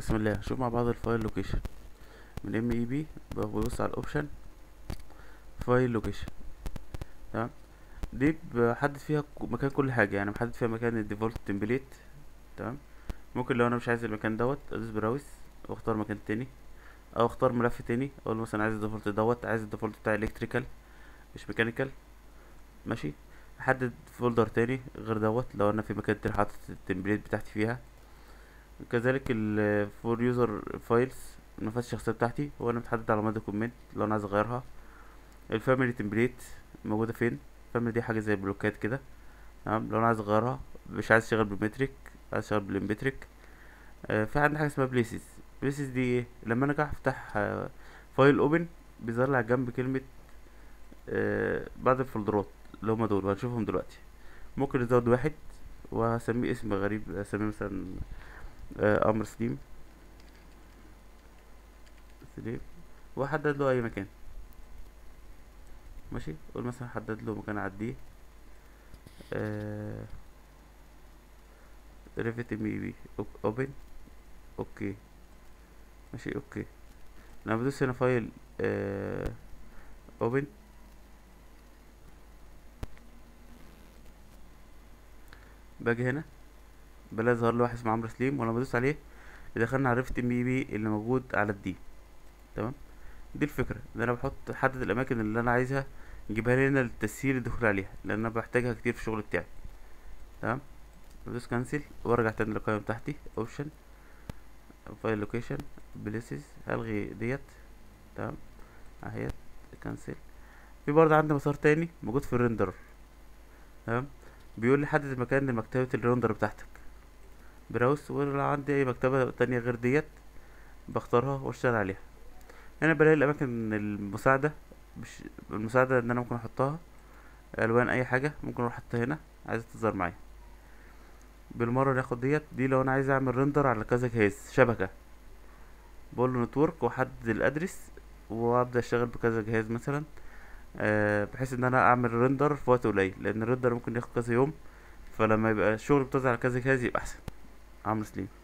بسم الله هنشوف مع بعض الفايل لوكيشن من ام اي بي ببص على الاوبشن فايل لوكيشن تمام دي بحدد فيها ك- مكان كل حاجه يعني بحدد فيها مكان الديفولت تمبليت تمام ممكن لو انا مش عايز المكان دوت ادوس براوس واختار مكان تاني او اختار ملف تاني اقول له مثلا عايز الديفولت دوت عايز الديفولت بتاع الكتريكال مش ميكانيكال ماشي احدد فولدر تاني غير دوت لو انا في مكان تاني حاطط التمبليت بتاعتي فيها كذلك ال فور يوزر فايلز الملفات الشخصيه بتاعتي وانا متحدد على مدى كومنت لو انا عايز اغيرها الفاميلي تمبليت موجوده فين الفاميلي دي حاجه زي البلوكات كده تمام لو انا عايز اغيرها مش عايز اشتغل بالمتريك عايز اشتغل بالامبتريك آه في عندنا حاجه اسمها بليسز بليسز دي ايه لما انا اجي افتح آه فايل اوبن بيظهر لي على الجنب كلمه آه بعد الفولدرات اللي هما دول وهنشوفهم دلوقتي ممكن ازود واحد وهسميه اسم غريب اسميه مثلا آه امر سليم سليم واحدد له اي مكان ماشي قول مثلا حدد له مكان اعديه آه ريفت ام اي بي اوبن اوكي ماشي اوكي لما بدوس هنا فايل آه اوبن باجي هنا بلاقي ظهر لي واحد اسمه عمرو سليم ولما بدوس عليه دخلنا على ريفت ام اي بي اللي موجود على الدي تمام دي الفكره ان انا بحط احدد الاماكن اللي انا عايزها نجيبها لي هنا للتسهيل الدخول عليها لان انا بحتاجها كتير في الشغل بتاعي تمام بدوس كانسل وارجع تاني للقائمه بتاعتي اوبشن فايل لوكيشن بليسز هلغي ديت تمام اهيت كانسل في برضه عندي مسار تاني موجود في الريندر تمام بيقول لي حدد المكان لمكتبه الريندر بتاعتك براوس ولو عندي اي مكتبه تانية غير ديت بختارها واشتغل عليها هنا بلاقي الاماكن المساعده مش المساعده ان انا ممكن احطها الوان اي حاجه ممكن اروح احطها هنا عايزه تظهر معايا بالمره ناخد ديت دي لو انا عايز اعمل ريندر على كذا جهاز شبكه بقول له نتورك واحدد الادرس وابدا اشتغل بكذا جهاز مثلا أه بحيث ان انا اعمل ريندر في وقت قليل لان الريندر ممكن ياخد كذا يوم فلما يبقى الشغل بتوزع على كذا جهاز يبقى احسن عمرو سليم